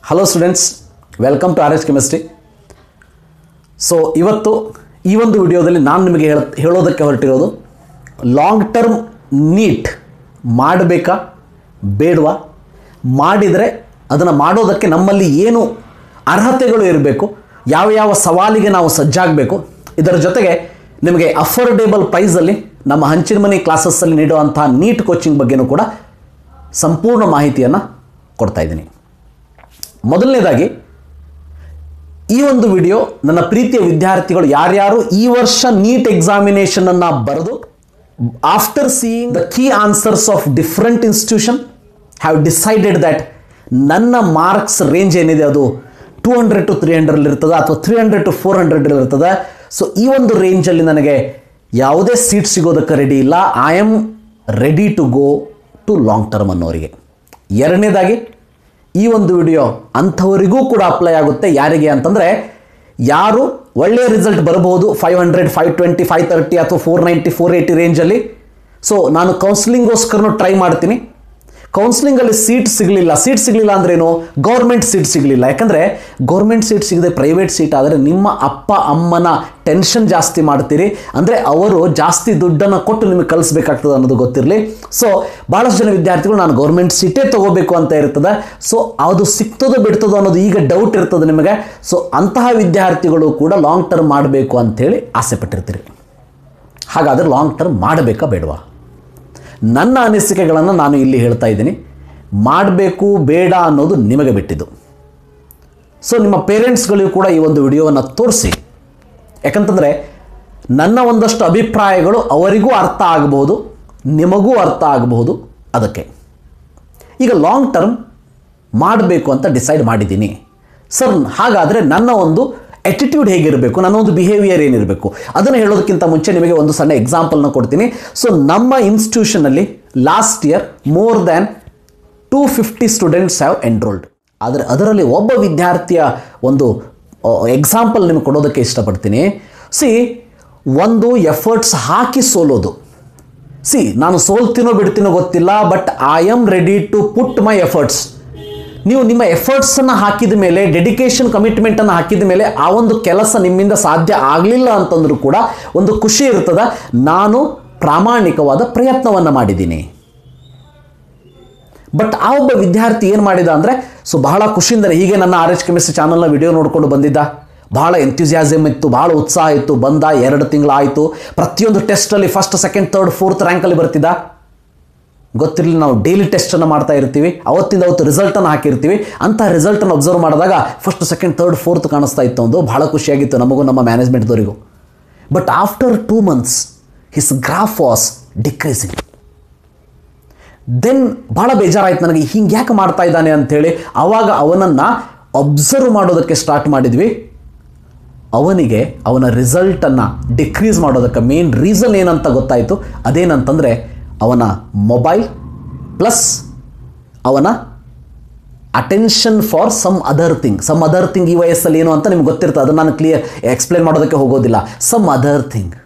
hello students welcome to R S chemistry so ಇವತ್ತು ಈ ಒಂದು ವಿಡಿಯೋದಲ್ಲಿ ನಾನು ನಿಮಗೆ ಹೇಳ ಹೇಳೋದಕ್ಕೆ ಹೊರಟಿರೋದು ಲಾಂಗ್ ಟರ್ಮ್ ನೀಟ್ ಮಾಡಬೇಕಾ ಬೇಡವಾ ಮಾಡಿದರೆ ಅದನ್ನು ಮಾಡೋದಕ್ಕೆ ನಮ್ಮಲ್ಲಿ ಏನು ಅರ್ಹತೆಗಳು ಇರಬೇಕು ಯಾವ ಯಾವ ಸವಾಲಿಗೆ ನಾವು ಸಜ್ಜಾಗಬೇಕು ಇದರ ಜೊತೆಗೆ ನಿಮಗೆ ಅಫೋರ್ಡೇಬಲ್ ಪ್ರೈಸಲ್ಲಿ ನಮ್ಮ ಹಂಚಿನ ಮನೆ ಕ್ಲಾಸಸ್ಸಲ್ಲಿ ನೀಡುವಂಥ ನೀಟ್ ಕೋಚಿಂಗ್ ಬಗ್ಗೆನೂ ಕೂಡ ಸಂಪೂರ್ಣ ಮಾಹಿತಿಯನ್ನು ಕೊಡ್ತಾ ಇದ್ದೀನಿ ಮೊದಲನೇದಾಗಿ ಈ ಒಂದು ವಿಡಿಯೋ ನನ್ನ ಪ್ರೀತಿಯ ವಿದ್ಯಾರ್ಥಿಗಳು ಯಾರ್ಯಾರು ಈ ವರ್ಷ ನೀಟ್ ಎಕ್ಸಾಮಿನೇಷನ್ ಅನ್ನ ಬರೆದು after seeing the key answers of different institution have decided that ನನ್ನ ಮಾರ್ಕ್ಸ್ ರೇಂಜ್ ಏನಿದೆ ಅದು two hundred to three hundred ಇರ್ತದೆ ಅಥವಾ three hundred to four hundred ಇರ್ತದೆ ಸೊ ಈ ಒಂದು ರೇಂಜಲ್ಲಿ ನನಗೆ ಯಾವುದೇ ಸೀಟ್ ಸಿಗೋದಕ್ಕೆ ರೆಡಿ ಇಲ್ಲ I am ready to go to long term ಅನ್ನೋರಿಗೆ ಎರಡನೇದಾಗಿ ಈ ಒಂದು ವಿಡಿಯೋ ಅಂಥವರಿಗೂ ಕೂಡ ಅಪ್ಲೈ ಆಗುತ್ತೆ ಯಾರಿಗೆ ಅಂತಂದರೆ ಯಾರು ಒಳ್ಳೆಯ ರಿಸಲ್ಟ್ ಬರಬಹುದು five hundred five twenty five thirty ಅಥವಾ ಫೋರ್ ನೈಂಟಿ ಫೋರ್ ಏಯ್ಟಿ ರೇಂಜಲ್ಲಿ ಸೊ ನಾನು ಕೌನ್ಸಿಲಿಂಗೋಸ್ಕರನೂ ಟ್ರೈ ಮಾಡ್ತೀನಿ ಕೌನ್ಸಿಲಿಂಗಲ್ಲಿ ಸೀಟ್ ಸಿಗಲಿಲ್ಲ ಸೀಟ್ ಸಿಗಲಿಲ್ಲ ಅಂದ್ರೇನು ಗೌರ್ಮೆಂಟ್ ಸೀಟ್ ಸಿಗಲಿಲ್ಲ ಯಾಕಂದರೆ ಗೌರ್ಮೆಂಟ್ ಸೀಟ್ ಸಿಗದೆ ಪ್ರೈವೇಟ್ ಸೀಟ್ ಆದರೆ ನಿಮ್ಮ ಅಪ್ಪ ಅಮ್ಮನ ಟೆನ್ಷನ್ ಜಾಸ್ತಿ ಮಾಡ್ತೀರಿ ಅಂದರೆ ಅವರು ಜಾಸ್ತಿ ದುಡ್ಡನ್ನು ಕೊಟ್ಟು ನಿಮಗೆ ಕಲಿಸ್ಬೇಕಾಗ್ತದೆ ಅನ್ನೋದು ಗೊತ್ತಿರಲಿ ಸೊ ಭಾಳಷ್ಟು ಜನ ವಿದ್ಯಾರ್ಥಿಗಳು ನಾನು ಗೌರ್ಮೆಂಟ್ ಸೀಟೇ ತಗೋಬೇಕು ಅಂತ ಇರ್ತದೆ ಸೊ ಅದು ಸಿಗ್ತದೋ ಬಿಡ್ತದೋ ಅನ್ನೋದು ಈಗ ಡೌಟ್ ಇರ್ತದೆ ನಿಮಗೆ ಸೊ ಅಂತಹ ವಿದ್ಯಾರ್ಥಿಗಳು ಕೂಡ ಲಾಂಗ್ ಟರ್ಮ್ ಮಾಡಬೇಕು ಅಂಥೇಳಿ ಆಸೆ ಪಟ್ಟಿರ್ತೀರಿ ಹಾಗಾದರೆ ಲಾಂಗ್ ಟರ್ಮ್ ಮಾಡಬೇಕಾ ಬೇಡವಾ ನನ್ನ ಅನಿಸಿಕೆಗಳನ್ನು ನಾನು ಇಲ್ಲಿ ಹೇಳ್ತಾ ಇದ್ದೀನಿ ಮಾಡಬೇಕು ಬೇಡ ಅನ್ನೋದು ನಿಮಗೆ ಬಿಟ್ಟಿದ್ದು ಸೊ ನಿಮ್ಮ ಪೇರೆಂಟ್ಸ್ಗಳಿಗೂ ಕೂಡ ಈ ಒಂದು ವಿಡಿಯೋವನ್ನು ತೋರಿಸಿ ಯಾಕಂತಂದರೆ ನನ್ನ ಒಂದಷ್ಟು ಅಭಿಪ್ರಾಯಗಳು ಅವರಿಗೂ ಅರ್ಥ ಆಗಬಹುದು ನಿಮಗೂ ಅರ್ಥ ಆಗಬಹುದು ಅದಕ್ಕೆ ಈಗ ಲಾಂಗ್ ಟರ್ಮ್ ಮಾಡಬೇಕು ಅಂತ ಡಿಸೈಡ್ ಮಾಡಿದ್ದೀನಿ ಸರ್ ಹಾಗಾದರೆ ನನ್ನ ಒಂದು ಆಟಿಟ್ಯೂಡ್ ಹೇಗಿರಬೇಕು ನನ್ನ ಒಂದು ಬಿಹೇವಿಯರ್ ಏನಿರಬೇಕು ಅದನ್ನು ಹೇಳೋದಕ್ಕಿಂತ ಮುಂಚೆ ನಿಮಗೆ ಒಂದು ಸಣ್ಣ ಎಕ್ಸಾಂಪಲ್ನ ಕೊಡ್ತೀನಿ ಸೊ ನಮ್ಮ ಇನ್ಸ್ಟಿಟ್ಯೂಷನಲ್ಲಿ last year more than two fifty students have enrolled ಆದರೆ ಅದರಲ್ಲಿ ಒಬ್ಬ ವಿದ್ಯಾರ್ಥಿಯ ಒಂದು ಎಕ್ಸಾಂಪಲ್ ನಿಮಗೆ ಕೊಡೋದಕ್ಕೆ ಇಷ್ಟಪಡ್ತೀನಿ ಸಿ ಒಂದು ಎಫರ್ಟ್ಸ್ ಹಾಕಿ ಸೋಲೋದು ಸಿ ನಾನು ಸೋಲ್ತೀನೋ ಬಿಡ್ತೀನೋ ಗೊತ್ತಿಲ್ಲ but I am ready to put my efforts ನೀವು ನಿಮ್ಮ ಎಫರ್ಟ್ಸನ್ನು ಹಾಕಿದ ಮೇಲೆ ಡೆಡಿಕೇಶನ್ ಕಮಿಟ್ಮೆಂಟನ್ನು ಹಾಕಿದ ಮೇಲೆ ಆ ಒಂದು ಕೆಲಸ ನಿಮ್ಮಿಂದ ಸಾಧ್ಯ ಆಗಲಿಲ್ಲ ಅಂತಂದ್ರೂ ಕೂಡ ಒಂದು ಖುಷಿ ಇರ್ತದೆ ನಾನು ಪ್ರಾಮಾಣಿಕವಾದ ಪ್ರಯತ್ನವನ್ನು ಮಾಡಿದ್ದೀನಿ ಬಟ್ ಆ ಒಬ್ಬ ವಿದ್ಯಾರ್ಥಿ ಏನು ಮಾಡಿದ ಅಂದರೆ ಸೊ ಬಹಳ ಖುಷಿಯಿಂದ ಹೀಗೆ ನನ್ನ ಆರ್ ಎಚ್ ಕೆಮಿಸ್ಟ್ರಿ ಚಾನಲ್ನ ವಿಡಿಯೋ ನೋಡಿಕೊಂಡು ಬಂದಿದ್ದ ಭಾಳ ಎಂಥ್ಯೂಸಿಯಾಸಮ್ ಇತ್ತು ಭಾಳ ಉತ್ಸಾಹ ಇತ್ತು ಬಂದ ಎರಡು ತಿಂಗಳಾಯಿತು ಪ್ರತಿಯೊಂದು ಟೆಸ್ಟಲ್ಲಿ ಫಸ್ಟ್ ಸೆಕೆಂಡ್ ಥರ್ಡ್ ಫೋರ್ತ್ ರ್ಯಾಂಕಲ್ಲಿ ಬರ್ತಿದ್ದ ಗೊತ್ತಿರಲಿ ನಾವು ಡೈಲಿ ಟೆಸ್ಟನ್ನು ಮಾಡ್ತಾ ಇರ್ತೀವಿ ಅವತ್ತಿಂದ ಅವತ್ತು ರಿಸಲ್ಟನ್ನು ಹಾಕಿರ್ತೀವಿ ಅಂಥ ರಿಸಲ್ಟನ್ನು ಅಬ್ಸರ್ವ್ ಮಾಡಿದಾಗ ಫಸ್ಟ್ ಸೆಕೆಂಡ್ ಥರ್ಡ್ ಫೋರ್ತ್ ಕಾಣಿಸ್ತಾ ಇತ್ತು ಒಂದು ಭಾಳ ಖುಷಿಯಾಗಿತ್ತು ನಮಗೂ ನಮ್ಮ ಮ್ಯಾನೇಜ್ಮೆಂಟ್ದವರಿಗೂ but after two months his graph was decreasing then ಭಾಳ ಬೇಜಾರಾಯ್ತು ನನಗೆ ಹಿಂಗೆ ಯಾಕೆ ಮಾಡ್ತಾ ಇದ್ದಾನೆ ಅಂಥೇಳಿ ಆವಾಗ ಅವನನ್ನು ಅಬ್ಸರ್ವ್ ಮಾಡೋದಕ್ಕೆ ಸ್ಟಾರ್ಟ್ ಮಾಡಿದ್ವಿ ಅವನಿಗೆ ಅವನ ರಿಸಲ್ಟನ್ನು ಡಿಕ್ರೀಸ್ ಮಾಡೋದಕ್ಕೆ ಮೇನ್ ರೀಸನ್ ಏನಂತ ಗೊತ್ತಾಯಿತು ಅದೇನಂತಂದರೆ ಅವನ ಮೊಬೈಲ್ ಪ್ಲಸ್ ಅವನ attention for some other thing some other thing ಈ ವಯಸ್ಸಲ್ಲಿ ಏನು ಅಂತ ನಿಮ್ಗೆ ಗೊತ್ತಿರ್ತದೆ ಅದನ್ನು ನಾನು ಕ್ಲಿಯರ್ ಎಕ್ಸ್ಪ್ಲೇನ್ ಮಾಡೋದಕ್ಕೆ ಹೋಗೋದಿಲ್ಲ ಸಮ್ ಅದರ್ ಥಿಂಗ್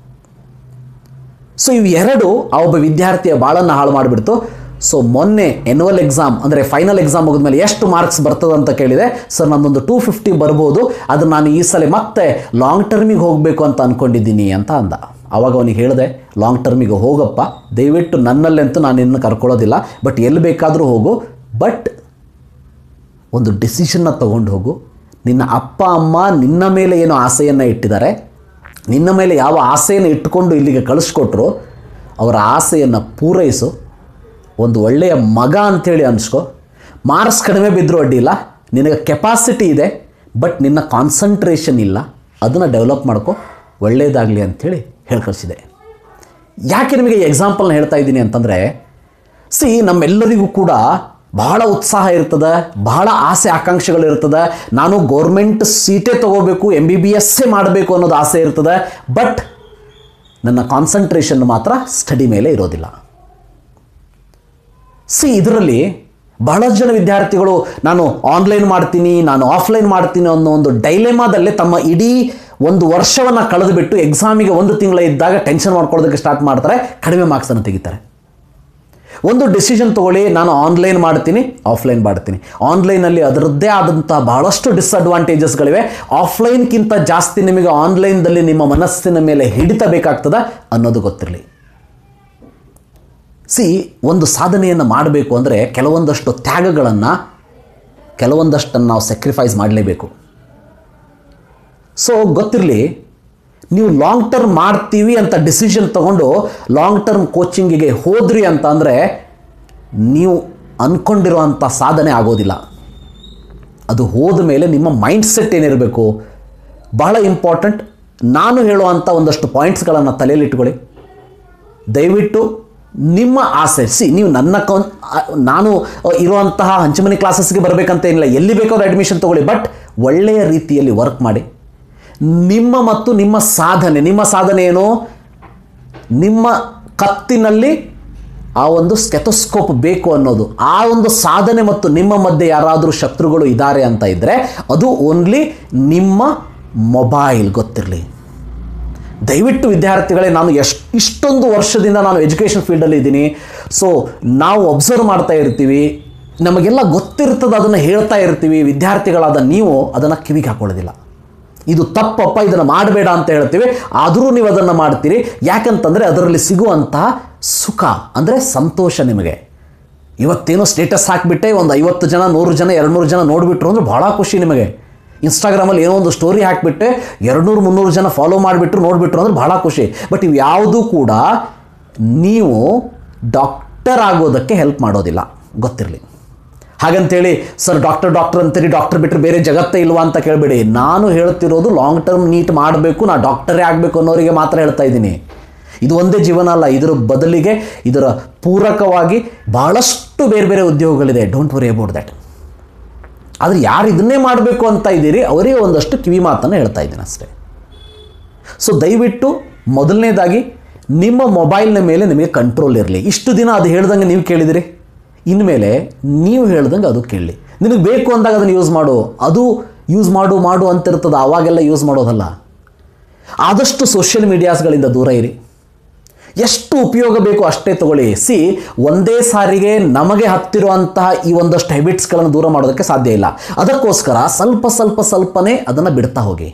ಸೊ ಇವು ಎರಡು ಆ ಒಬ್ಬ ವಿದ್ಯಾರ್ಥಿಯ ಬಾಳನ್ನು ಹಾಳು ಮಾಡಿಬಿಡ್ತು ಸೊ ಮೊನ್ನೆ ಎನ್ಯುವಲ್ ಎಕ್ಸಾಮ್ ಅಂದರೆ ಫೈನಲ್ ಎಕ್ಸಾಮ್ ಮುಗಿದ್ಮೇಲೆ ಎಷ್ಟು ಮಾರ್ಕ್ಸ್ ಬರ್ತದೆ ಅಂತ ಕೇಳಿದೆ ಸರ್ ನನ್ನೊಂದು ಟೂ ಫಿಫ್ಟಿ ಬರ್ಬೋದು ಅದು ನಾನು ಈ ಸಲ ಮತ್ತೆ ಲಾಂಗ್ ಟರ್ಮಿಗೆ ಹೋಗಬೇಕು ಅಂತ ಅಂದ್ಕೊಂಡಿದ್ದೀನಿ ಅಂತ ಅಂದ ಆವಾಗ ಅವನಿಗೆ ಹೇಳಿದೆ ಲಾಂಗ್ ಟರ್ಮಿಗೆ ಹೋಗಪ್ಪ ದಯವಿಟ್ಟು ನನ್ನಲ್ಲಂತೂ ನಾನು ಇನ್ನು ಕರ್ಕೊಳ್ಳೋದಿಲ್ಲ ಬಟ್ ಎಲ್ಲಿ ಬೇಕಾದರೂ ಹೋಗು ಬಟ್ ಒಂದು ಡಿಸಿಷನ್ನ ತಗೊಂಡು ಹೋಗು ನಿನ್ನ ಅಪ್ಪ ಅಮ್ಮ ನಿನ್ನ ಮೇಲೆ ಏನು ಆಸೆಯನ್ನು ಇಟ್ಟಿದ್ದಾರೆ ನಿನ್ನ ಮೇಲೆ ಯಾವ ಆಸೆಯನ್ನು ಇಟ್ಟುಕೊಂಡು ಇಲ್ಲಿಗೆ ಕಳಿಸ್ಕೊಟ್ರು ಅವರ ಆಸೆಯನ್ನು ಪೂರೈಸು ಒಂದು ಒಳ್ಳೆಯ ಮಗ ಅಂಥೇಳಿ ಅನಿಸ್ಕೊ ಮಾರ್ಕ್ಸ್ ಕಡಿಮೆ ಬಿದ್ದರೂ ಅಡ್ಡಿಲ್ಲ ನಿನಗೆ ಕೆಪಾಸಿಟಿ ಇದೆ ಬಟ್ ನಿನ್ನ ಕಾನ್ಸಂಟ್ರೇಷನ್ ಇಲ್ಲ ಅದನ್ನು ಡೆವಲಪ್ ಮಾಡ್ಕೊ ಒಳ್ಳೆಯದಾಗಲಿ ಅಂಥೇಳಿ ಹೇಳಿ ಕಳಿಸಿದೆ ಯಾಕೆ ನಿಮಗೆ ಈ ಎಕ್ಸಾಂಪಲ್ನ ಹೇಳ್ತಾ ಇದ್ದೀನಿ ಅಂತಂದರೆ ಸಿ ನಮ್ಮೆಲ್ಲರಿಗೂ ಕೂಡ ಬಹಳ ಉತ್ಸಾಹ ಇರ್ತದೆ ಬಹಳ ಆಸೆ ಆಕಾಂಕ್ಷೆಗಳು ಇರ್ತದೆ ನಾನು ಗೌರ್ಮೆಂಟ್ ಸೀಟೇ ತಗೋಬೇಕು ಎಮ್ ಬಿ ಬಿ ಎಸ್ಸೇ ಮಾಡಬೇಕು ಅನ್ನೋದು ಆಸೆ ಇರ್ತದೆ ಬಟ್ ನನ್ನ ಕಾನ್ಸಂಟ್ರೇಷನ್ ಮಾತ್ರ ಸ್ಟಡಿ ಮೇಲೆ ಇರೋದಿಲ್ಲ ಸಿ ಇದರಲ್ಲಿ ಬಹಳಷ್ಟು ಜನ ವಿದ್ಯಾರ್ಥಿಗಳು ನಾನು ಆನ್ಲೈನ್ ಮಾಡ್ತೀನಿ ನಾನು ಆಫ್ಲೈನ್ ಮಾಡ್ತೀನಿ ಅನ್ನೋ ಒಂದು ಡೈಲೆಮಾದಲ್ಲೇ ತಮ್ಮ ಇಡೀ ಒಂದು ವರ್ಷವನ್ನು ಕಳೆದುಬಿಟ್ಟು ಎಕ್ಸಾಮಿಗೆ ಒಂದು ತಿಂಗಳ ಇದ್ದಾಗ ಟೆನ್ಷನ್ ಮಾಡ್ಕೊಳ್ಳೋದಕ್ಕೆ ಸ್ಟಾರ್ಟ್ ಮಾಡ್ತಾರೆ ಕಡಿಮೆ ಮಾರ್ಕ್ಸನ್ನು ತೆಗಿತಾರೆ ಒಂದು ಡಿಸಿಷನ್ ತಗೊಳ್ಳಿ ನಾನು ಆನ್ಲೈನ್ ಮಾಡ್ತೀನಿ ಆಫ್ಲೈನ್ ಮಾಡ್ತೀನಿ ಆನ್ಲೈನಲ್ಲಿ ಅದರದ್ದೇ ಆದಂಥ ಬಹಳಷ್ಟು ಡಿಸ್ಅಡ್ವಾಂಟೇಜಸ್ಗಳಿವೆ ಆಫ್ಲೈನ್ಗಿಂತ ಜಾಸ್ತಿ ನಿಮಗೆ ಆನ್ಲೈನ್ದಲ್ಲಿ ನಿಮ್ಮ ಮನಸ್ಸಿನ ಮೇಲೆ ಹಿಡಿತ ಬೇಕಾಗ್ತದ ಅನ್ನೋದು ಗೊತ್ತಿರಲಿ ಸಿ ಒಂದು ಸಾಧನೆಯನ್ನು ಮಾಡಬೇಕು ಅಂದರೆ ಕೆಲವೊಂದಷ್ಟು ತ್ಯಾಗಗಳನ್ನು ಕೆಲವೊಂದಷ್ಟನ್ನು ನಾವು ಸ್ಯಾಕ್ರಿಫೈಸ್ ಮಾಡಲೇಬೇಕು ಸೊ ಗೊತ್ತಿರಲಿ ನೀವು ಲಾಂಗ್ ಟರ್ಮ್ ಮಾಡ್ತೀವಿ ಅಂತ ಡಿಸಿಷನ್ ತಗೊಂಡು ಲಾಂಗ್ ಟರ್ಮ್ ಕೋಚಿಂಗಿಗೆ ಹೋದ್ರಿ ಅಂತ ಅಂದರೆ ನೀವು ಅಂದ್ಕೊಂಡಿರುವಂಥ ಸಾಧನೆ ಆಗೋದಿಲ್ಲ ಅದು ಹೋದ ಮೇಲೆ ನಿಮ್ಮ ಮೈಂಡ್ ಸೆಟ್ ಏನಿರಬೇಕು ಬಹಳ ಇಂಪಾರ್ಟೆಂಟ್ ನಾನು ಹೇಳುವಂಥ ಒಂದಷ್ಟು ಪಾಯಿಂಟ್ಸ್ಗಳನ್ನು ತಲೆಯಲ್ಲಿಟ್ಕೊಳ್ಳಿ ದಯವಿಟ್ಟು ನಿಮ್ಮ ಆಸೆ ಸಿ ನೀವು ನನ್ನ ಕೌನ್ ಆ, ನಾನು ಇರುವಂತಹ ಹಂಚಮನಿ ಕ್ಲಾಸಸ್ಗೆ ಬರಬೇಕಂತ ಏನಿಲ್ಲ ಎಲ್ಲಿ ಬೇಕಾದ್ರೂ ಅಡ್ಮಿಷನ್ ತಗೊಳ್ಳಿ ಬಟ್ ಒಳ್ಳೆಯ ರೀತಿಯಲ್ಲಿ ವರ್ಕ್ ಮಾಡಿ ನಿಮ್ಮ ಮತ್ತು ನಿಮ್ಮ ಸಾಧನೆ ನಿಮ್ಮ ಸಾಧನೆ ಏನು ನಿಮ್ಮ ಕತ್ತಿನಲ್ಲಿ ಆ ಒಂದು ಸ್ಕೆಥೋಸ್ಕೋಪ್ ಬೇಕು ಅನ್ನೋದು ಆ ಒಂದು ಸಾಧನೆ ಮತ್ತು ನಿಮ್ಮ ಮಧ್ಯೆ ಯಾರಾದರೂ ಶತ್ರುಗಳು ಇದ್ದಾರೆ ಅಂತ ಇದ್ದರೆ ಅದು ಓನ್ಲಿ ನಿಮ್ಮ ಮೊಬೈಲ್ ಗೊತ್ತಿರಲಿ ದಯವಿಟ್ಟು ವಿದ್ಯಾರ್ಥಿಗಳೇ ನಾನು ಎಷ್ಟು ಇಷ್ಟೊಂದು ವರ್ಷದಿಂದ ನಾನು ಎಜುಕೇಷನ್ ಫೀಲ್ಡಲ್ಲಿ ಇದ್ದೀನಿ ಸೊ ನಾವು ಅಬ್ಸರ್ವ್ ಮಾಡ್ತಾ ಇರ್ತೀವಿ ನಮಗೆಲ್ಲ ಗೊತ್ತಿರ್ತದೆ ಅದನ್ನು ಹೇಳ್ತಾ ಇರ್ತೀವಿ ವಿದ್ಯಾರ್ಥಿಗಳಾದ ನೀವು ಅದನ್ನು ಕಿವಿಗೆ ಹಾಕೊಳ್ಳೋದಿಲ್ಲ ಇದು ತಪ್ಪಪ್ಪ ಇದನ್ನು ಮಾಡಬೇಡ ಅಂತ ಹೇಳ್ತೀವಿ ಆದರೂ ನೀವು ಅದನ್ನು ಮಾಡ್ತೀರಿ ಯಾಕಂತಂದರೆ ಅದರಲ್ಲಿ ಸಿಗುವಂತಹ ಸುಖ ಅಂದರೆ ಸಂತೋಷ ನಿಮಗೆ ಇವತ್ತೇನೋ ಸ್ಟೇಟಸ್ ಹಾಕಿಬಿಟ್ಟೆ ಒಂದು ಐವತ್ತು ಜನ ನೂರು ಜನ ಎರಡು ನೂರು ಜನ ನೋಡಿಬಿಟ್ರು ಅಂದರೆ ಭಾಳ ಖುಷಿ ನಿಮಗೆ ಇನ್ಸ್ಟಾಗ್ರಾಮಲ್ಲಿ ಏನೋ ಒಂದು ಸ್ಟೋರಿ ಹಾಕಿಬಿಟ್ಟೆ ಎರಡುನೂರು ಮುನ್ನೂರು ಜನ ಫಾಲೋ ಮಾಡಿಬಿಟ್ರು ನೋಡಿಬಿಟ್ರು ಅಂದ್ರೆ ಭಾಳ ಖುಷಿ ಬಟ್ ಇವು ಯಾವುದೂ ಕೂಡ ನೀವು ಡಾಕ್ಟರ್ ಆಗೋದಕ್ಕೆ ಹೆಲ್ಪ್ ಮಾಡೋದಿಲ್ಲ ಗೊತ್ತಿರಲಿ ಹಾಗಂತೇಳಿ ಸರ್ ಡಾಕ್ಟರ್ ಡಾಕ್ಟರ್ ಅಂತೀರಿ ಡಾಕ್ಟರ್ ಬಿಟ್ಟರೆ ಬೇರೆ ಜಗತ್ತೇ ಇಲ್ವಾ ಅಂತ ಕೇಳಬೇಡಿ ನಾನು ಹೇಳ್ತಿರೋದು ಲಾಂಗ್ ಟರ್ಮ್ ನೀಟ್ ಮಾಡಬೇಕು ನಾ ಡಾಕ್ಟರೇ ಆಗಬೇಕು ಅನ್ನೋರಿಗೆ ಮಾತ್ರ ಹೇಳ್ತಾ ಇದ್ದೀನಿ ಇದು ಒಂದೇ ಜೀವನ ಅಲ್ಲ ಇದರ ಬದಲಿಗೆ ಇದರ ಪೂರಕವಾಗಿ ಬಹಳಷ್ಟು ಬೇರೆ ಬೇರೆ ಉದ್ಯೋಗಗಳಿದೆ ಡೋಂಟ್ ವರಿ ಅಬೌಟ್ ದ್ಯಾಟ್ ಆದರೆ ಯಾರು ಇದನ್ನೇ ಮಾಡಬೇಕು ಅಂತ ಇದ್ದೀರಿ ಅವರಿಗೆ ಒಂದಷ್ಟು ಕಿವಿ ಮಾತನ್ನು ಹೇಳ್ತಾ ಇದ್ದೀನಿ ಅಷ್ಟೇ ಸೊ ದಯವಿಟ್ಟು ಮೊದಲನೇದಾಗಿ ನಿಮ್ಮ ಮೊಬೈಲ್ನ ಮೇಲೆ ನಿಮಗೆ ಕಂಟ್ರೋಲ್ ಇರಲಿ ಇಷ್ಟು ದಿನ ಅದು ಹೇಳ್ದಂಗೆ ನೀವು ಕೇಳಿದಿರಿ ಇನ್ಮೇಲೆ ನೀವು ಹೇಳ್ದಂಗೆ ಅದು ಕೇಳಲಿ ನಿನಗೆ ಬೇಕು ಅಂದಾಗ ಅದನ್ನು ಯೂಸ್ ಮಾಡು ಅದು ಯೂಸ್ ಮಾಡು ಮಾಡು ಅಂತಿರ್ತದೆ ಆವಾಗೆಲ್ಲ ಯೂಸ್ ಮಾಡೋದಲ್ಲ ಆದಷ್ಟು ಸೋಷಿಯಲ್ ಮೀಡಿಯಾಸ್ಗಳಿಂದ ದೂರ ಇರಿ ಎಷ್ಟು ಉಪಯೋಗ ಬೇಕು ಅಷ್ಟೇ ತಗೊಳ್ಳಿ ಸಿ ಒಂದೇ ಸಾರಿಗೆ ನಮಗೆ ಹತ್ತಿರುವಂತಹ ಈ ಒಂದಷ್ಟು ಹ್ಯಾಬಿಟ್ಸ್ಗಳನ್ನು ದೂರ ಮಾಡೋದಕ್ಕೆ ಸಾಧ್ಯ ಇಲ್ಲ ಅದಕ್ಕೋಸ್ಕರ ಸ್ವಲ್ಪ ಸ್ವಲ್ಪ ಸ್ವಲ್ಪನೇ ಅದನ್ನು ಬಿಡ್ತಾ ಹೋಗಿ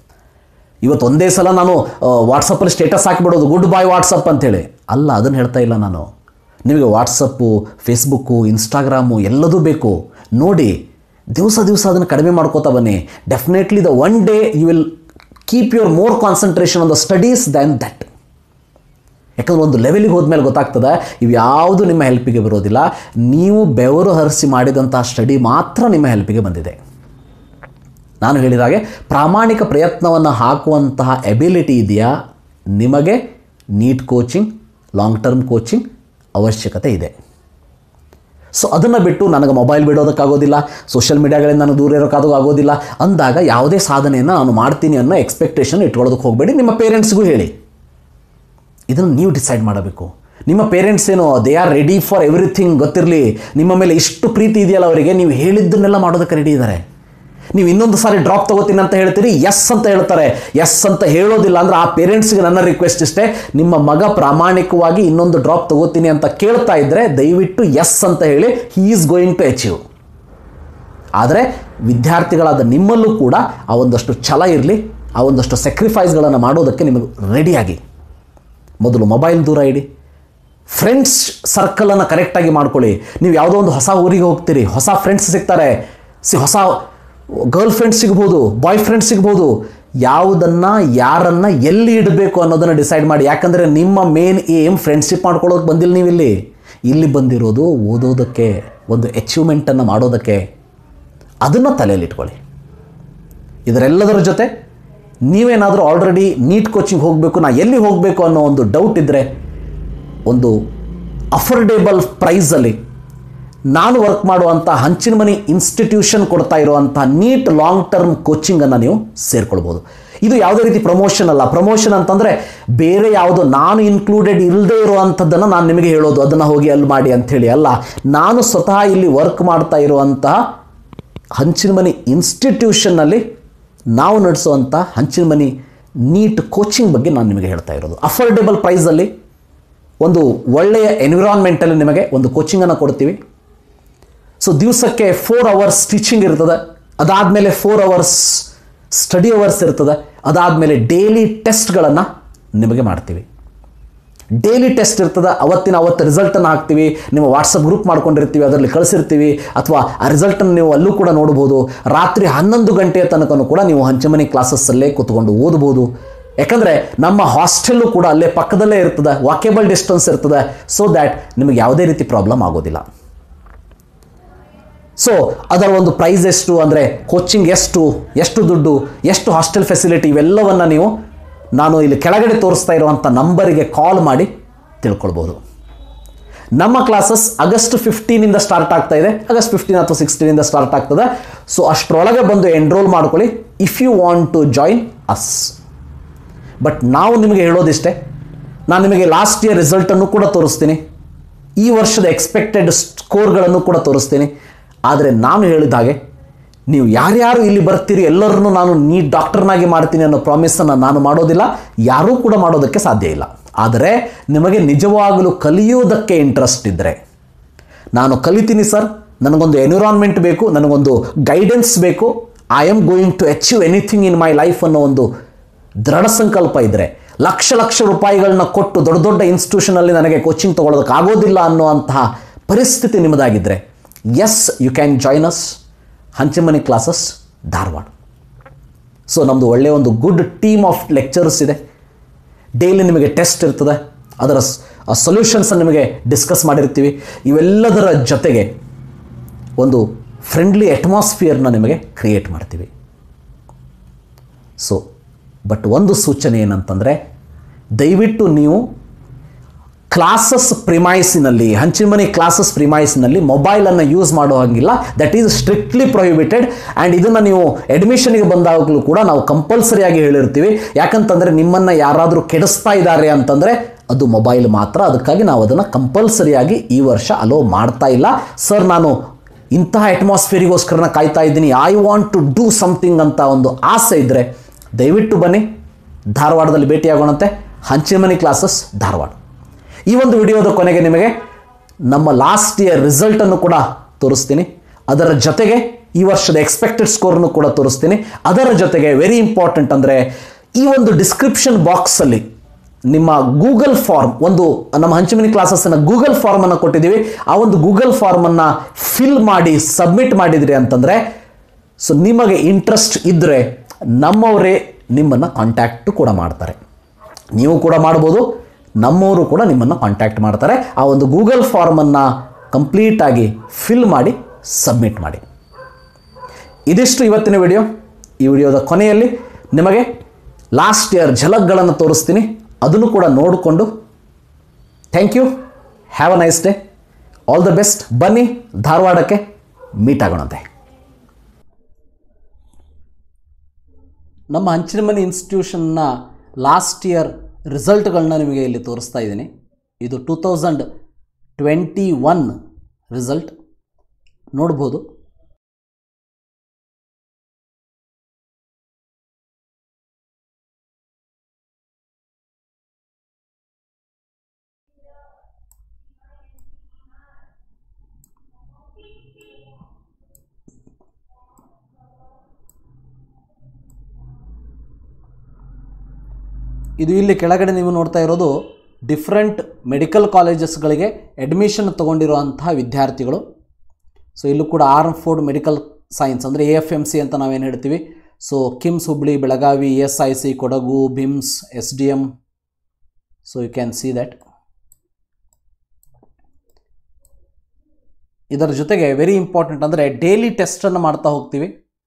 ಇವತ್ತು ಒಂದೇ ಸಲ ನಾನು ವಾಟ್ಸಪ್ಪಲ್ಲಿ ಸ್ಟೇಟಸ್ ಹಾಕಿಬಿಡೋದು ಗುಡ್ ಬಾಯ್ ವಾಟ್ಸಪ್ ಅಂತೇಳಿ ಅಲ್ಲ ಅದನ್ನು ಹೇಳ್ತಾ ಇಲ್ಲ ನಾನು ನಿಮಗೆ ವಾಟ್ಸಪ್ಪು ಫೇಸ್ಬುಕ್ಕು ಇನ್ಸ್ಟಾಗ್ರಾಮು ಎಲ್ಲದೂ ಬೇಕು ನೋಡಿ ದಿವಸ ದಿವಸ ಅದನ್ನು ಕಡಿಮೆ ಮಾಡ್ಕೋತಾ ಬನ್ನಿ definitely the one day you will keep your more concentration on the studies than that ಯಾಕಂದ್ರೆ ಒಂದು ಲೆವೆಲಿಗೆ ಹೋದ್ಮೇಲೆ ಗೊತ್ತಾಗ್ತದೆ ಇವು ಯಾವುದು ನಿಮ್ಮ ಹೆಲ್ಪಿಗೆ ಬರೋದಿಲ್ಲ ನೀವು ಬೆವರು ಹರಿಸಿ ಮಾಡಿದಂತಹ ಸ್ಟಡಿ ಮಾತ್ರ ನಿಮ್ಮ ಹೆಲ್ಪಿಗೆ ಬಂದಿದೆ ನಾನು ಹೇಳಿದ ಹಾಗೆ ಪ್ರಾಮಾಣಿಕ ಪ್ರಯತ್ನವನ್ನು ಹಾಕುವಂತಹ ಎಬಿಲಿಟಿ ಇದೆಯಾ ನಿಮಗೆ NEET coaching long term coaching ಅವಶ್ಯಕತೆ ಇದೆ ಸೊ ಅದನ್ನು ಬಿಟ್ಟು ನನಗೆ ಮೊಬೈಲ್ ಬಿಡೋದಕ್ಕಾಗೋದಿಲ್ಲ ಸೋಷಿಯಲ್ ಮೀಡಿಯಾಗಳಿಂದ ನಾನು ದೂರ ಇರೋಕ್ಕಾಗೂ ಆಗೋದಿಲ್ಲ ಅಂದಾಗ ಯಾವುದೇ ಸಾಧನೆಯನ್ನು ನಾನು ಮಾಡ್ತೀನಿ ಅನ್ನೋ ಎಕ್ಸ್ಪೆಕ್ಟೇಷನ್ ಇಟ್ಕೊಳ್ಳೋದಕ್ಕೆ ಹೋಗಬೇಡಿ ನಿಮ್ಮ ಪೇರೆಂಟ್ಸ್ಗೂ ಹೇಳಿ ಇದನ್ನು ನೀವು ಡಿಸೈಡ್ ಮಾಡಬೇಕು ನಿಮ್ಮ ಪೇರೆಂಟ್ಸ್ ಏನು they are ready for everything ಗೊತ್ತಿರಲಿ ನಿಮ್ಮ ಮೇಲೆ ಇಷ್ಟು ಪ್ರೀತಿ ಇದೆಯಲ್ಲ ಅವರಿಗೆ ನೀವು ಹೇಳಿದ್ದನ್ನೆಲ್ಲ ಮಾಡೋದಕ್ಕೆ ರೆಡಿ ಇದ್ದಾರೆ ನೀವು ಇನ್ನೊಂದು ಸಾರಿ ಡ್ರಾಪ್ ತಗೋತೀನಿ ಅಂತ ಹೇಳ್ತೀರಿ ಎಸ್ ಅಂತ ಹೇಳ್ತಾರೆ ಎಸ್ ಅಂತ ಹೇಳೋದಿಲ್ಲ ಅಂದ್ರೆ ಆ ಪೇರೆಂಟ್ಸ್ಗೆ ನನ್ನ ರಿಕ್ವೆಸ್ಟ್ ಇಷ್ಟೇ ನಿಮ್ಮ ಮಗ ಪ್ರಾಮಾಣಿಕವಾಗಿ ಇನ್ನೊಂದು ಡ್ರಾಪ್ ತಗೋತೀನಿ ಅಂತ ಕೇಳ್ತಾ ಇದ್ದರೆ ದಯವಿಟ್ಟು ಎಸ್ ಅಂತ ಹೇಳಿ he is going to achieve ಆದರೆ ವಿದ್ಯಾರ್ಥಿಗಳಾದ ನಿಮ್ಮಲ್ಲೂ ಕೂಡ ಆ ಒಂದಷ್ಟು ಛಲ ಇರಲಿ ಆ ಒಂದಷ್ಟು ಸ್ಯಾಕ್ರಿಫೈಸ್ಗಳನ್ನು ಮಾಡೋದಕ್ಕೆ ನಿಮಗೆ ರೆಡಿಯಾಗಿ ಮೊದಲು ಮೊಬೈಲ್ ದೂರ ಇಡಿ ಫ್ರೆಂಡ್ಸ್ ಸರ್ಕಲನ್ನು ಕರೆಕ್ಟಾಗಿ ಮಾಡ್ಕೊಳ್ಳಿ ನೀವು ಯಾವುದೋ ಒಂದು ಹೊಸ ಊರಿಗೆ ಹೋಗ್ತೀರಿ ಹೊಸ ಫ್ರೆಂಡ್ಸ್ ಸಿಗ್ತಾರೆ ಸಿ ಹೊಸ ಗರ್ಲ್ ಫ್ರೆಂಡ್ಸ್ ಸಿಗ್ಬೋದು ಬಾಯ್ ಫ್ರೆಂಡ್ಸ್ ಸಿಗ್ಬೋದು ಯಾವುದನ್ನು ಯಾರನ್ನು ಎಲ್ಲಿ ಇಡಬೇಕು ಅನ್ನೋದನ್ನು ಡಿಸೈಡ್ ಮಾಡಿ ಯಾಕಂದರೆ ನಿಮ್ಮ ಮೇನ್ ಏಮ್ ಫ್ರೆಂಡ್ಶಿಪ್ ಮಾಡ್ಕೊಳ್ಳೋಕೆ ಬಂದಿಲ್ಲ ನೀವಿಲ್ಲಿ ಇಲ್ಲಿ ಬಂದಿರೋದು ಓದೋದಕ್ಕೆ ಒಂದು ಅಚೀವ್ಮೆಂಟನ್ನು ಮಾಡೋದಕ್ಕೆ ಅದನ್ನು ತಲೆಯಲ್ಲಿ ಇಟ್ಕೊಳ್ಳಿ ಇದರೆಲ್ಲದರ ಜೊತೆ ನೀವೇನಾದರೂ ಆಲ್ರೆಡಿ ನೀಟ್ ಕೋಚಿಂಗ್ ಹೋಗಬೇಕು ನಾ ಎಲ್ಲಿ ಹೋಗಬೇಕು ಅನ್ನೋ ಒಂದು ಡೌಟ್ ಇದ್ದರೆ ಒಂದು ಅಫೋರ್ಡೇಬಲ್ ಪ್ರೈಸಲ್ಲಿ ನಾನು ವರ್ಕ್ ಮಾಡುವಂಥ ಹಂಚಿನ ಮನಿ ಇನ್ಸ್ಟಿಟ್ಯೂಷನ್ ಕೊಡ್ತಾ ಇರುವಂಥ ನೀಟ್ ಲಾಂಗ್ ಟರ್ಮ್ ಕೋಚಿಂಗನ್ನು ನೀವು ಸೇರ್ಕೊಳ್ಬೋದು ಇದು ಯಾವುದೇ ರೀತಿ ಪ್ರಮೋಷನ್ ಅಲ್ಲ ಪ್ರಮೋಷನ್ ಅಂತಂದರೆ ಬೇರೆ ಯಾವುದು ನಾನು ಇನ್ಕ್ಲೂಡೆಡ್ ಇಲ್ಲದೆ ಇರುವಂಥದ್ದನ್ನು ನಾನು ನಿಮಗೆ ಹೇಳೋದು ಅದನ್ನು ಹೋಗಿ ಅಲ್ಲಿ ಮಾಡಿ ಅಂಥೇಳಿ ಅಲ್ಲ ನಾನು ಸ್ವತಃ ಇಲ್ಲಿ ವರ್ಕ್ ಮಾಡ್ತಾ ಇರುವಂತಹ ಹಂಚಿನ ಮನಿ ಇನ್ಸ್ಟಿಟ್ಯೂಷನ್ನಲ್ಲಿ ನಾವು ನಡೆಸುವಂಥ ಹಂಚಿನ ಮನಿ ನೀಟ್ ಕೋಚಿಂಗ್ ಬಗ್ಗೆ ನಾನು ನಿಮಗೆ ಹೇಳ್ತಾ ಇರೋದು ಅಫೋರ್ಡೆಬಲ್ ಪ್ರೈಸಲ್ಲಿ ಒಂದು ಒಳ್ಳೆಯ ಎನ್ವಿರಾನ್ಮೆಂಟಲ್ಲಿ ನಿಮಗೆ ಒಂದು ಕೋಚಿಂಗನ್ನು ಕೊಡ್ತೀವಿ ಸೊ ದಿವಸಕ್ಕೆ ಫೋರ್ ಅವರ್ಸ್ ಟೀಚಿಂಗ್ ಇರ್ತದೆ ಅದಾದಮೇಲೆ ಫೋರ್ ಅವರ್ಸ್ ಸ್ಟಡಿ ಅವರ್ಸ್ ಇರ್ತದೆ ಅದಾದಮೇಲೆ ಡೈಲಿ ಟೆಸ್ಟ್ಗಳನ್ನು ನಿಮಗೆ ಮಾಡ್ತೀವಿ ಡೈಲಿ ಟೆಸ್ಟ್ ಇರ್ತದೆ ಅವತ್ತಿನ ಅವತ್ತು ರಿಸಲ್ಟನ್ನು ಹಾಕ್ತೀವಿ ನೀವು ವಾಟ್ಸಪ್ ಗ್ರೂಪ್ ಮಾಡ್ಕೊಂಡಿರ್ತೀವಿ ಅದರಲ್ಲಿ ಕಳಿಸಿರ್ತೀವಿ ಅಥವಾ ಆ ರಿಸಲ್ಟನ್ನು ನೀವು ಅಲ್ಲೂ ಕೂಡ ನೋಡ್ಬೋದು ರಾತ್ರಿ ಹನ್ನೊಂದು ಗಂಟೆಯ ತನಕನೂ ಕೂಡ ನೀವು ಹಂಚಮನಿ ಕ್ಲಾಸಸ್ಸಲ್ಲೇ ಕೂತ್ಕೊಂಡು ಓದ್ಬೋದು ಯಾಕಂದರೆ ನಮ್ಮ ಹಾಸ್ಟೆಲ್ಲು ಕೂಡ ಅಲ್ಲೇ ಪಕ್ಕದಲ್ಲೇ ಇರ್ತದೆ ವಾಕೇಬಲ್ ಡಿಸ್ಟೆನ್ಸ್ ಇರ್ತದೆ ಸೊ ದ್ಯಾಟ್ ನಿಮಗೆ ಯಾವುದೇ ರೀತಿ ಪ್ರಾಬ್ಲಮ್ ಆಗೋದಿಲ್ಲ ಸೊ ಅದರ ಒಂದು ಪ್ರೈಸ್ ಎಷ್ಟು ಅಂದರೆ ಕೋಚಿಂಗ್ ಎಷ್ಟು ಎಷ್ಟು ದುಡ್ಡು ಎಷ್ಟು ಹಾಸ್ಟೆಲ್ ಫೆಸಿಲಿಟಿ ಇವೆಲ್ಲವನ್ನು ನೀವು ನಾನು ಇಲ್ಲಿ ಕೆಳಗಡೆ ತೋರಿಸ್ತಾ ಇರುವಂಥ ನಂಬರಿಗೆ ಕಾಲ್ ಮಾಡಿ ತಿಳ್ಕೊಳ್ಬೋದು ನಮ್ಮ ಕ್ಲಾಸಸ್ ಆಗಸ್ಟ್ ಫಿಫ್ಟೀನಿಂದ ಸ್ಟಾರ್ಟ್ ಆಗ್ತಾ ಇದೆ ಆಗಸ್ಟ್ ಫಿಫ್ಟೀನ್ ಅಥವಾ ಸಿಕ್ಸ್ಟೀನಿಂದ ಸ್ಟಾರ್ಟ್ ಆಗ್ತದೆ ಸೊ ಅಷ್ಟರೊಳಗೆ ಬಂದು ಎನ್ರೋಲ್ ಮಾಡ್ಕೊಳ್ಳಿ if you want to join us but ನಾವು ನಿಮಗೆ ಹೇಳೋದಿಷ್ಟೇ ನಾನು ನಿಮಗೆ ಲಾಸ್ಟ್ ಇಯರ್ ರಿಸಲ್ಟನ್ನು ಕೂಡ ತೋರಿಸ್ತೀನಿ ಈ ವರ್ಷದ ಎಕ್ಸ್ಪೆಕ್ಟೆಡ್ ಸ್ಕೋರ್ಗಳನ್ನು ಕೂಡ ತೋರಿಸ್ತೀನಿ ಆದರೆ ನಾನು ಹೇಳಿದ ಹಾಗೆ ನೀವು ಯಾರ್ಯಾರು ಇಲ್ಲಿ ಬರ್ತೀರಿ ಎಲ್ಲರನ್ನೂ ನಾನು ನೀ ಡಾಕ್ಟರ್ನಾಗಿ ಮಾಡ್ತೀನಿ ಅನ್ನೋ ಪ್ರಾಮಿಸನ್ನು ನಾನು ಮಾಡೋದಿಲ್ಲ ಯಾರೂ ಕೂಡ ಮಾಡೋದಕ್ಕೆ ಸಾಧ್ಯ ಇಲ್ಲ ಆದರೆ ನಿಮಗೆ ನಿಜವಾಗಲೂ ಕಲಿಯೋದಕ್ಕೆ ಇಂಟ್ರೆಸ್ಟ್ ಇದ್ದರೆ ನಾನು ಕಲಿತೀನಿ ಸರ್ ನನಗೊಂದು ಎನ್ವಿರಾನ್ಮೆಂಟ್ ಬೇಕು ನನಗೊಂದು ಗೈಡೆನ್ಸ್ ಬೇಕು I am going to achieve anything in my life ಅನ್ನೋ ಒಂದು ದೃಢ ಸಂಕಲ್ಪ ಇದ್ದರೆ ಲಕ್ಷ ಲಕ್ಷ ರೂಪಾಯಿಗಳನ್ನ ಕೊಟ್ಟು ದೊಡ್ಡ ದೊಡ್ಡ ಇನ್ಸ್ಟಿಟ್ಯೂಷನಲ್ಲಿ ನನಗೆ ಕೋಚಿಂಗ್ ತೊಗೊಳೋದಕ್ಕೆ ಆಗೋದಿಲ್ಲ ಅನ್ನುವಂತಹ ಪರಿಸ್ಥಿತಿ ನಿಮ್ಮದಾಗಿದ್ದರೆ yes you can join us Hanchamani classes Dharwad so ನಮ್ಮದು ಒಳ್ಳೆಯ ಒಂದು ಗುಡ್ ಟೀಮ್ ಆಫ್ ಲೆಕ್ಚರ್ಸ್ ಇದೆ ಡೈಲಿ ನಿಮಗೆ ಟೆಸ್ಟ್ ಇರ್ತದೆ ಅದರ ಸೊಲ್ಯೂಷನ್ಸನ್ನು ನಿಮಗೆ ಡಿಸ್ಕಸ್ ಮಾಡಿರ್ತೀವಿ ಇವೆಲ್ಲದರ ಜೊತೆಗೆ ಒಂದು ಫ್ರೆಂಡ್ಲಿ ಅಟ್ಮಾಸ್ಫಿಯರ್ನ ನಿಮಗೆ ಕ್ರಿಯೇಟ್ ಮಾಡ್ತೀವಿ ಸೊ ಬಟ್ ಒಂದು ಸೂಚನೆ ಏನಂತಂದರೆ ದಯವಿಟ್ಟು ನೀವು ಕ್ಲಾಸಸ್ ಪ್ರಿಮೈಸಿನಲ್ಲಿ ಹಂಚಿಮನಿ ಕ್ಲಾಸಸ್ ಪ್ರಿಮೈಸ್ನಲ್ಲಿ ಮೊಬೈಲನ್ನು ಯೂಸ್ ಮಾಡೋ ಹಾಗಿಲ್ಲ that is strictly prohibited and ಇದನ್ನು ನೀವು ಅಡ್ಮಿಷನ್ಗೆ ಬಂದಾಗಲೂ ಕೂಡ ನಾವು ಕಂಪಲ್ಸರಿಯಾಗಿ ಹೇಳಿರ್ತೀವಿ ಯಾಕಂತಂದರೆ ನಿಮ್ಮನ್ನು ಯಾರಾದರೂ ಕೆಡಿಸ್ತಾ ಇದ್ದಾರೆ ಅಂತಂದರೆ ಅದು ಮೊಬೈಲ್ ಮಾತ್ರ ಅದಕ್ಕಾಗಿ ನಾವು ಅದನ್ನು ಕಂಪಲ್ಸರಿಯಾಗಿ ಈ ವರ್ಷ ಅಲೋ ಮಾಡ್ತಾ ಇಲ್ಲ ಸರ್ ನಾನು ಇಂತಹ ಅಟ್ಮಾಸ್ಫಿಯರಿಗೋಸ್ಕರನ ಕಾಯ್ತಾ ಇದ್ದೀನಿ I want to do something ಅಂತ ಒಂದು ಆಸೆ ಇದ್ದರೆ ದಯವಿಟ್ಟು ಬನ್ನಿ ಧಾರವಾಡದಲ್ಲಿ ಭೇಟಿಯಾಗೋಣಂತೆ ಹಂಚಿಮನಿ ಕ್ಲಾಸಸ್ ಧಾರವಾಡ ಈ ಒಂದು ವಿಡಿಯೋದ ಕೊನೆಗೆ ನಿಮಗೆ ನಮ್ಮ ಲಾಸ್ಟ್ ಇಯರ್ ರಿಸಲ್ಟನ್ನು ಕೂಡ ತೋರಿಸ್ತೀನಿ ಅದರ ಜೊತೆಗೆ ಈ ವರ್ಷದ ಎಕ್ಸ್ಪೆಕ್ಟೆಡ್ ಸ್ಕೋರ್ನು ಕೂಡ ತೋರಿಸ್ತೀನಿ ಅದರ ಜೊತೆಗೆ ವೆರಿ ಇಂಪಾರ್ಟೆಂಟ್ ಅಂದರೆ ಈ ಒಂದು ಡಿಸ್ಕ್ರಿಪ್ಷನ್ ಬಾಕ್ಸಲ್ಲಿ ನಿಮ್ಮ ಗೂಗಲ್ ಫಾರ್ಮ್ ಒಂದು ನಮ್ಮ ಹಂಚಿಮನಿ ಕ್ಲಾಸಸ್ನ ಗೂಗಲ್ ಫಾರ್ಮನ್ನು ಕೊಟ್ಟಿದ್ದೀವಿ ಆ ಒಂದು ಗೂಗಲ್ ಫಾರ್ಮನ್ನು ಫಿಲ್ ಮಾಡಿ ಸಬ್ಮಿಟ್ ಮಾಡಿದ್ರಿ ಅಂತಂದರೆ ಸೊ ನಿಮಗೆ ಇಂಟ್ರೆಸ್ಟ್ ಇದ್ದರೆ ನಮ್ಮವರೇ ನಿಮ್ಮನ್ನು ಕಾಂಟ್ಯಾಕ್ಟ್ ಕೂಡ ಮಾಡ್ತಾರೆ ನೀವು ಕೂಡ ಮಾಡ್ಬೋದು ನಮ್ಮವರು ಕೂಡ ನಿಮ್ಮನ್ನು ಕಾಂಟ್ಯಾಕ್ಟ್ ಮಾಡ್ತಾರೆ ಆ ಒಂದು ಗೂಗಲ್ ಫಾರ್ಮನ್ನು ಕಂಪ್ಲೀಟಾಗಿ ಫಿಲ್ ಮಾಡಿ ಸಬ್ಮಿಟ್ ಮಾಡಿ ಇದಿಷ್ಟು ಇವತ್ತಿನ ವಿಡಿಯೋ ಈ ವಿಡಿಯೋದ ಕೊನೆಯಲ್ಲಿ ನಿಮಗೆ ಲಾಸ್ಟ್ ಇಯರ್ ಝಲಕ್ಗಳನ್ನು ತೋರಿಸ್ತೀನಿ ಅದನ್ನು ಕೂಡ ನೋಡಿಕೊಂಡು thank you have a nice day all the best ಬನ್ನಿ ಧಾರವಾಡಕ್ಕೆ ಮೀಟ್ ಆಗೋಣಂತೆ ನಮ್ಮ ಹಂಚಿನಮನಿ ಇನ್ಸ್ಟಿಟ್ಯೂಷನ್ನ ಲಾಸ್ಟ್ ಇಯರ್ ರಿಸಲ್ಟ್ಗಳನ್ನ ನಿಮಗೆ ಇಲ್ಲಿ ತೋರಿಸ್ತಾ ಇದ್ದೀನಿ ಇದು two thousand twenty one result ನೋಡ್ಬೋದು ಇದು ಇಲ್ಲಿ ಕೆಳಗಡೆ ನೀವು ನೋಡ್ತಾ ಇರೋದು ಡಿಫ್ರೆಂಟ್ ಮೆಡಿಕಲ್ ಕಾಲೇಜಸ್ಗಳಿಗೆ ಅಡ್ಮಿಷನ್ ತೊಗೊಂಡಿರುವಂತಹ ವಿದ್ಯಾರ್ಥಿಗಳು ಸೊ ಇಲ್ಲೂ ಕೂಡ ಆರ್ಮ್ ಫೋರ್ಡ್ ಮೆಡಿಕಲ್ ಸೈನ್ಸ್ ಅಂದರೆ ಎ ಎಫ್ ಎಮ್ ಸಿ ಅಂತ ನಾವೇನು ಹೇಳ್ತೀವಿ so KIMS Hubli Belagavi E S I C Kodagu BIMS S D M so you can see that ಇದರ ಜೊತೆಗೆ ವೆರಿ ಇಂಪಾರ್ಟೆಂಟ್ ಅಂದರೆ ಡೈಲಿ ಟೆಸ್ಟನ್ನು ಮಾಡ್ತಾ ಹೋಗ್ತೀವಿ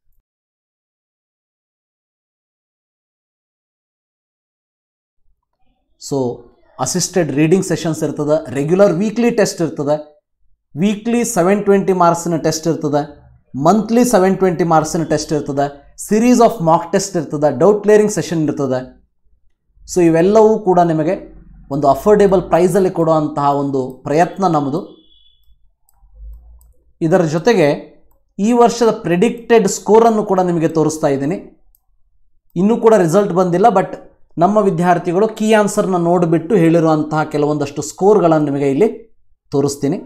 ಸೊ ಅಸಿಸ್ಟೆಡ್ ರೀಡಿಂಗ್ ಸೆಷನ್ಸ್ ಇರ್ತದೆ ರೆಗ್ಯುಲರ್ ವೀಕ್ಲಿ ಟೆಸ್ಟ್ ಇರ್ತದೆ ವೀಕ್ಲಿ ಸೆವೆನ್ ಟ್ವೆಂಟಿ ಮಾರ್ಕ್ಸಿನ ಟೆಸ್ಟ್ ಇರ್ತದೆ ಮಂತ್ಲಿ ಸೆವೆನ್ ಟ್ವೆಂಟಿ ಮಾರ್ಕ್ಸಿನ ಟೆಸ್ಟ್ ಇರ್ತದೆ ಸಿರೀಸ್ ಆಫ್ ಮಾಕ್ ಟೆಸ್ಟ್ ಇರ್ತದೆ ಡೌಟ್ ಕ್ಲಿಯರಿಂಗ್ ಸೆಷನ್ ಇರ್ತದೆ ಸೊ ಇವೆಲ್ಲವೂ ಕೂಡ ನಿಮಗೆ ಒಂದು ಅಫೋರ್ಡೆಬಲ್ ಪ್ರೈಸಲ್ಲಿ ಕೊಡುವಂತಹ ಒಂದು ಪ್ರಯತ್ನ ನಮ್ಮದು ಇದರ ಜೊತೆಗೆ ಈ ವರ್ಷದ ಪ್ರಿಡಿಕ್ಟೆಡ್ ಸ್ಕೋರನ್ನು ಕೂಡ ನಿಮಗೆ ತೋರಿಸ್ತಾ ಇದ್ದೀನಿ ಇನ್ನೂ ಕೂಡ ರಿಸಲ್ಟ್ ಬಂದಿಲ್ಲ ಬಟ್ ನಮ್ಮ ವಿದ್ಯಾರ್ಥಿಗಳು ಕೀ ಆನ್ಸರ್ನ ನೋಡಿಬಿಟ್ಟು ಹೇಳಿರುವಂತಹ ಕೆಲವೊಂದಷ್ಟು ಸ್ಕೋರ್ಗಳನ್ನು ನಿಮಗೆ ಇಲ್ಲಿ ತೋರಿಸ್ತೀನಿ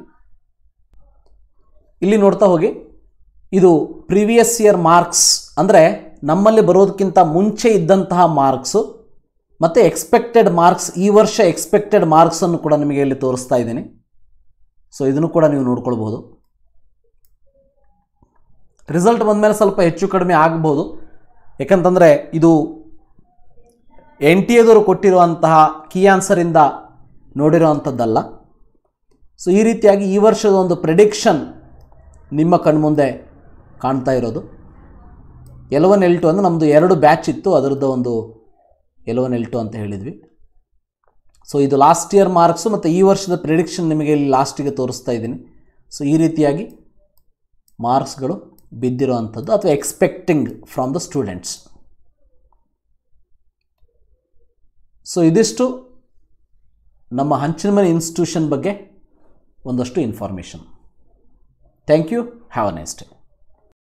ಇಲ್ಲಿ ನೋಡ್ತಾ ಹೋಗಿ ಇದು ಪ್ರಿವಿಯಸ್ ಇಯರ್ ಮಾರ್ಕ್ಸ್ ಅಂದರೆ ನಮ್ಮಲ್ಲಿ ಬರೋದಕ್ಕಿಂತ ಮುಂಚೆ ಇದ್ದಂತಹ ಮಾರ್ಕ್ಸು ಮತ್ತು ಎಕ್ಸ್ಪೆಕ್ಟೆಡ್ ಮಾರ್ಕ್ಸ್ ಈ ವರ್ಷ ಎಕ್ಸ್ಪೆಕ್ಟೆಡ್ ಮಾರ್ಕ್ಸನ್ನು ಕೂಡ ನಿಮಗೆ ಇಲ್ಲಿ ತೋರಿಸ್ತಾ ಇದ್ದೀನಿ ಸೊ ಇದನ್ನು ಕೂಡ ನೀವು ನೋಡ್ಕೊಳ್ಬೋದು ರಿಸಲ್ಟ್ ಬಂದಮೇಲೆ ಸ್ವಲ್ಪ ಹೆಚ್ಚು ಕಡಿಮೆ ಆಗ್ಬೋದು ಯಾಕಂತಂದರೆ ಇದು ಎನ್ ಟಿ ಎದವರು ಕೊಟ್ಟಿರುವಂತಹ ಕೀ ಆನ್ಸರಿಂದ ನೋಡಿರುವಂಥದ್ದಲ್ಲ ಸೊ ಈ ರೀತಿಯಾಗಿ ಈ ವರ್ಷದ ಒಂದು ಪ್ರಿಡಿಕ್ಷನ್ ನಿಮ್ಮ ಕಣ್ಮುಂದೆ ಕಾಣ್ತಾ ಇರೋದು ಎಲೆವನ್ ಎಲ್ ಟು ಅಂದರೆ ನಮ್ಮದು ಎರಡು ಬ್ಯಾಚ್ ಇತ್ತು ಅದರದ್ದು ಒಂದು ಎಲೆವನ್ ಎಲ್ ಟು ಅಂತ ಹೇಳಿದ್ವಿ ಸೊ ಇದು ಲಾಸ್ಟ್ ಇಯರ್ ಮಾರ್ಕ್ಸು ಮತ್ತು ಈ ವರ್ಷದ ಪ್ರಿಡಿಕ್ಷನ್ ನಿಮಗೆ ಇಲ್ಲಿ ಲಾಸ್ಟಿಗೆ ತೋರಿಸ್ತಾ ಇದ್ದೀನಿ ಸೊ ಈ ರೀತಿಯಾಗಿ ಮಾರ್ಕ್ಸ್ಗಳು ಬಿದ್ದಿರುವಂಥದ್ದು ಅಥವಾ expecting from the students so ಇದಿಷ್ಟು ನಮ್ಮ ಹಂಚಿನ ಮನೆ ಇನ್ಸ್ಟಿಟ್ಯೂಷನ್ ಬಗ್ಗೆ ಒಂದಷ್ಟು information thank you have a nice day